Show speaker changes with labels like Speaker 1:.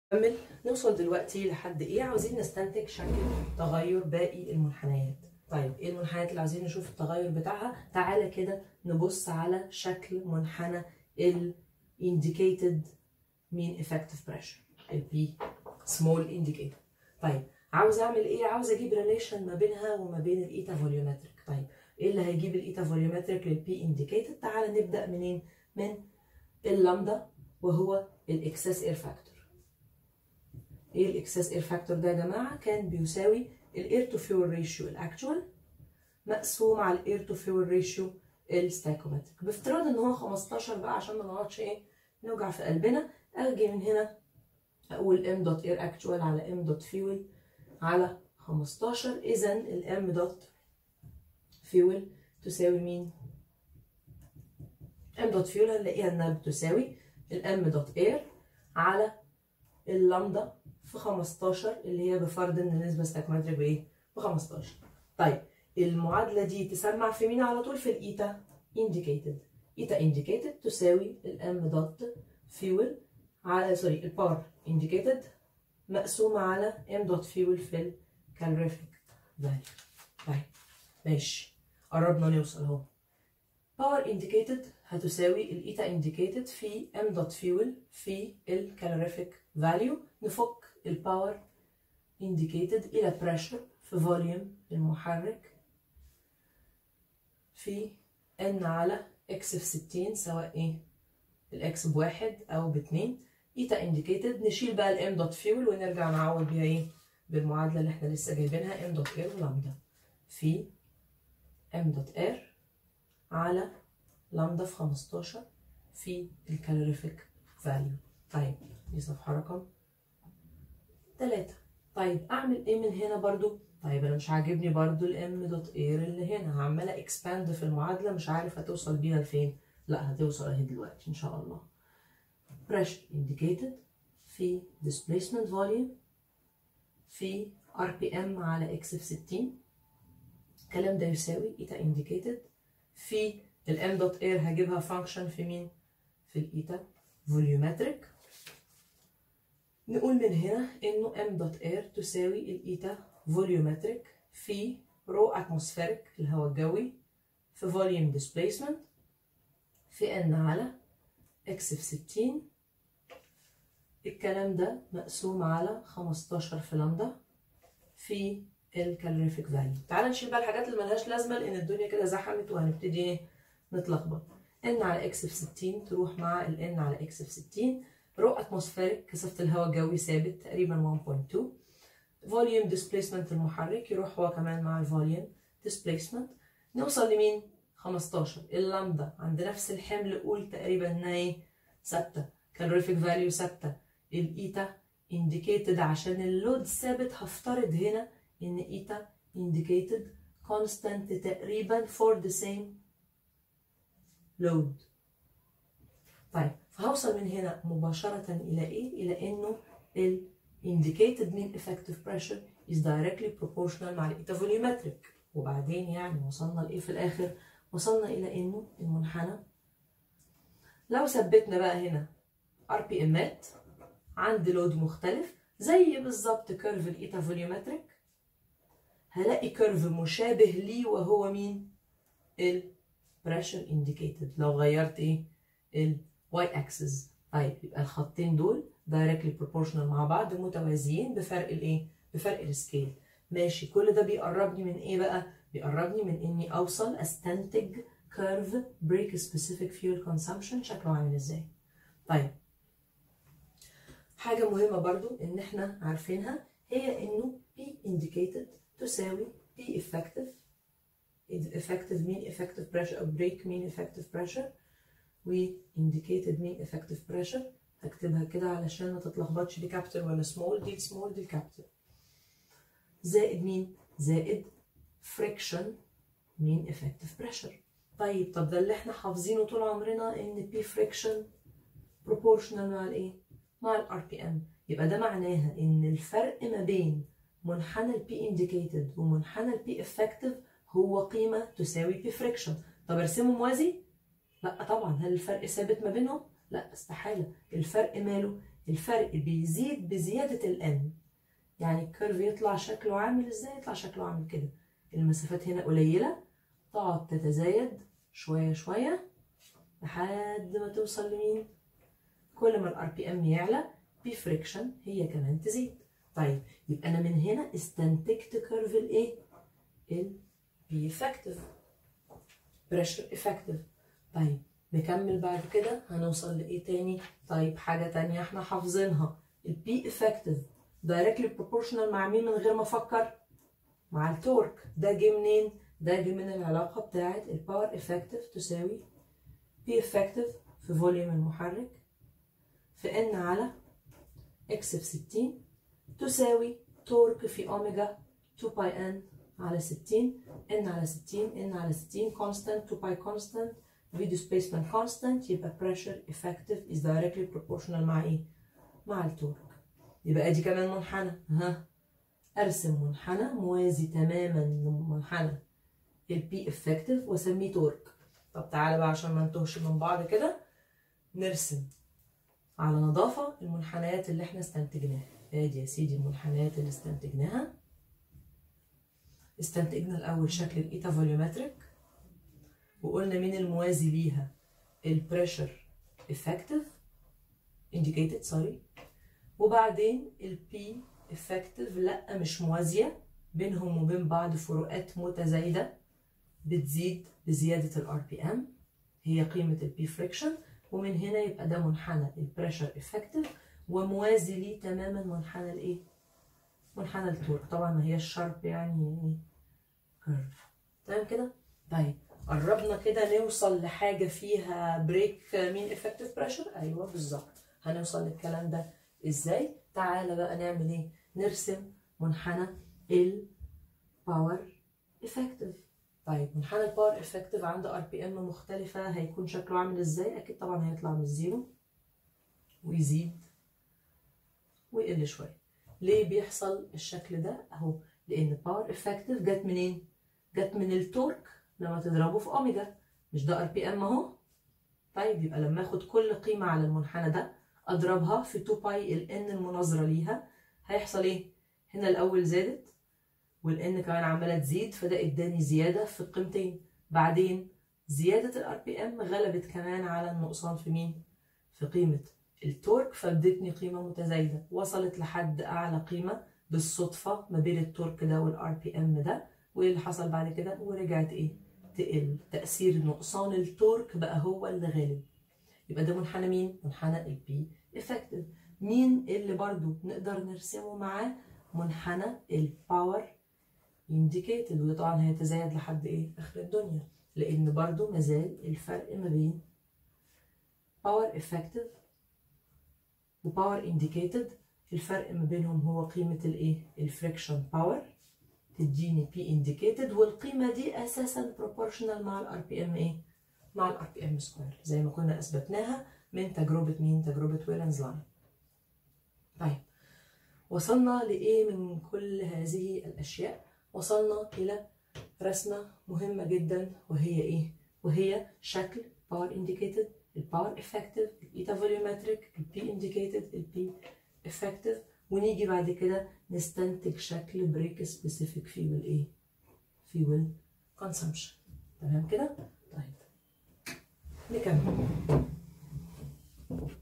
Speaker 1: نكمل نوصل دلوقتي لحد ايه عاوزين نستنتج شكل تغير باقي المنحنيات طيب ايه المنحنيات اللي عاوزين نشوف التغير بتاعها تعالى كده نبص على شكل منحنى ال indicated mean effective pressure ال P small indicator طيب عاوز اعمل ايه عاوز اجيب ريليشن ما بينها وما بين الايتا فوليومتريك طيب ايه اللي هيجيب الايتا فوليومتريك للبي انديكيتد تعالى نبدا منين من اللامدا وهو الاكسس اير فاكتور ايه الاكسس اير فاكتور ده يا جماعه كان بيساوي الاير تو فيول ريشيو الاكتوال مقسوم على الاير تو فيول ريشيو الستايكومتريك بافتراض ان هو 15 بقى عشان ما نقعدش ايه نوجع في قلبنا اجي من هنا اقول ام دوت اير اكتوال على ام دوت فيول على 15 اذا الام دوت فيول تساوي مين ام دوت فيول هنلاقيها انها بتساوي الام دوت اير على اللامدا في 15 اللي هي بفرض ان النسبه ستاكماتريك بايه ب 15 طيب المعادله دي تسمع في مين على طول في الايتا انديكيتد ايتا انديكيتد تساوي الام دوت فيول على سوري الباور انديكيتد مقسومه على ام دوت فيول في الكالوريفيك فاليو طيب ماشي قربنا نوصل اهو باور انديكيتد هتساوي الايتا انديكيتد في ام دوت فيول في الكالوريفيك فاليو نفك الباور انديكيتد الى بريشر في فوليوم المحرك في ان على اكس في 60 سواء ايه الاكس بواحد او باتنين ايتا انديكيتد نشيل بقى الام دوت فيول ونرجع نعوض بيها ايه بالمعادله اللي احنا لسه جايبينها ام دوت اير لامدا في ام دوت اير على لامدا في 15 في الكالوريفيك فاليو طيب دي صفحه رقم 3 طيب اعمل ايه من هنا برضو طيب انا مش عاجبني برضو الام دوت اير اللي هنا عماله اكسباند في المعادله مش عارف هتوصل بيها لفين لا هتوصل اهي دلوقتي ان شاء الله pressure indicated في displacement volume في RPM على x في 60 الكلام ده يساوي eta indicated في ال m dot air هجيبها function في مين؟ في الإيتا volumetric نقول من هنا إنه m dot air تساوي الإيتا volumetric في رو atmospheric الهواء الجوي في volume displacement في n على x في 60 الكلام ده مقسوم على 15 في لامدا في الكالوريفيك فاليو تعال نشيل بقى الحاجات اللي ملهاش لازمه لان الدنيا كده زحمت وهنبتدي نتلخبط ان على اكس في 60 تروح مع ال n على اكس في 60 رو اتموسفيريك كثافه الهواء الجوي ثابت تقريبا 1.2 فوليوم ديسبيسمنت المحرك يروح هو كمان مع الفوليوم ديسبيسمنت نوصل لمين 15 اللامدا عند نفس الحمل قول تقريبا انها ايه ثابته كالوريفيك فاليو ثابته الايتا indicated عشان اللود ثابت هفترض هنا ان ايتا indicated constant تقريبا for the same load طيب فهوصل من هنا مباشرة إلى إيه؟ إلى إنه ال indicated mean effective pressure is directly proportional مع الإيتا volumetric وبعدين يعني وصلنا لإيه في الآخر؟ وصلنا إلى إنه المنحنى لو ثبتنا بقى هنا ار بي امات عند لود مختلف زي بالظبط كيرف الايتا فوليومتريك هلاقي كيرف مشابه ليه وهو مين البريشر انديكيتد لو غيرت ايه الواي اكسس طيب يبقى الخطين دول دايركتلي بروبورشنال مع بعض متوازيين بفرق الايه بفرق السكيل ماشي كل ده بيقربني من ايه بقى بيقربني من اني اوصل استنتج كيرف بريك سبيسيفيك فيول كونسامشن شكله عامل ازاي طيب حاجة مهمة برضو إن إحنا عارفينها هي إنه P indicated تساوي P effective effective mean effective pressure أو break mean effective pressure و indicated mean effective pressure هكتبها كده علشان ما تتلخبطش دي كابتر ولا سمول دي سمول دي الكابتر زائد مين؟ زائد friction mean effective pressure طيب طب ده اللي احنا حافظينه طول عمرنا ان P friction proportional مع الايه؟ مع الار بي ام يبقى ده معناها ان الفرق ما بين منحنى البي انديكيتد ومنحنى البي افكتيف هو قيمه تساوي بي فريكشن طب ارسمه موازي لا طبعا هل الفرق ثابت ما بينهم لا استحاله الفرق ماله الفرق بيزيد بزياده الان يعني الكيرف يطلع شكله عامل ازاي يطلع شكله عامل كده المسافات هنا قليله تقعد تتزايد شويه شويه لحد ما توصل لمين كل ما الار بي ام يعلى بي فريكشن هي كمان تزيد طيب يبقى انا من هنا استنتجت كيرف الايه البي افكتيف بريشر افكتيف طيب نكمل بعد كده هنوصل لايه تاني طيب حاجه تانية احنا حافظينها البي افكتيف دايركتلي بروبورشنال مع مين من غير ما افكر مع التورك ده جه منين ده جه من العلاقه بتاعه الباور افكتيف تساوي بي افكتيف في فوليوم المحرك في ان على اكس في 60 تساوي تورك في اوميجا 2 باي ان على 60 ان على 60 ان على 60 constant 2 باي constant v displacement constant يبقى pressure effective is directly proportional مع ايه؟ مع التورك يبقى ادي كمان منحنى ها ارسم منحنى موازي تماما لمنحنى البي افكتيف واسميه تورك طب تعالى بقى عشان ما نتوهش من بعض كده نرسم على نظافة المنحنيات اللي احنا استنتجناها ادي يا سيدي المنحنيات اللي استنتجناها استنتجنا الاول شكل الايتا فوليومتريك وقلنا مين الموازي ليها البريشر افكتيف indicated سوري وبعدين البي افكتيف لا مش موازيه بينهم وبين بعض فروقات متزايده بتزيد بزياده الار بي ام هي قيمه البي فريكشن ومن هنا يبقى ده منحنى البريشر افكتيف وموازي ليه تماما منحنى الايه منحنى التورك طبعا ما هي الشارب يعني كيرف تمام كده طيب قربنا كده نوصل لحاجه فيها بريك مين افكتيف بريشر ايوه بالظبط هنوصل للكلام ده ازاي تعالى بقى نعمل ايه نرسم منحنى الباور افكتيف طيب منحنى الباور افكتيف عنده ار بي ام مختلفه هيكون شكله عامل ازاي اكيد طبعا هيطلع من الزيرو ويزيد ويقل شويه ليه بيحصل الشكل ده اهو لان باور افكتيف جت منين جت من التورك لما تضربه في اوميجا مش ده ار بي ام اهو طيب يبقى لما اخد كل قيمه على المنحنى ده اضربها في 2 باي الان المناظره ليها هيحصل ايه هنا الاول زادت والان كمان عماله تزيد فده اداني زياده في القيمتين بعدين زياده الار بي ام غلبت كمان على النقصان في مين في قيمه التورك فادتني قيمه متزايده وصلت لحد اعلى قيمه بالصدفه ما بين التورك ده والار بي ام ده وايه اللي حصل بعد كده ورجعت ايه تقل تاثير نقصان التورك بقى هو اللي غالب يبقى ده منحنى مين منحنى البي افكتيف مين اللي برضو نقدر نرسمه معاه منحنى الباور انديكيتد وده طبعا هيتزايد لحد ايه اخر الدنيا لان برضو مازال الفرق ما بين باور افكتيف وباور انديكيتد الفرق ما بينهم هو قيمة الايه الفريكشن باور تديني بي انديكيتد والقيمة دي اساسا بروبورشنال مع الار بي ام ايه مع الار بي ام سكوير زي ما كنا اثبتناها من تجربة مين تجربة ويلنز لاين طيب وصلنا لايه من كل هذه الاشياء وصلنا الى رسمة مهمة جدا وهي ايه وهي شكل باور انديكيتد الباور افكتيف الايتا فوليومتريك البي انديكيتد البي افكتيف ونيجي بعد كده نستنتج شكل بريك سبيسيفيك فيول ايه فيول كونسمشن تمام كده طيب نكمل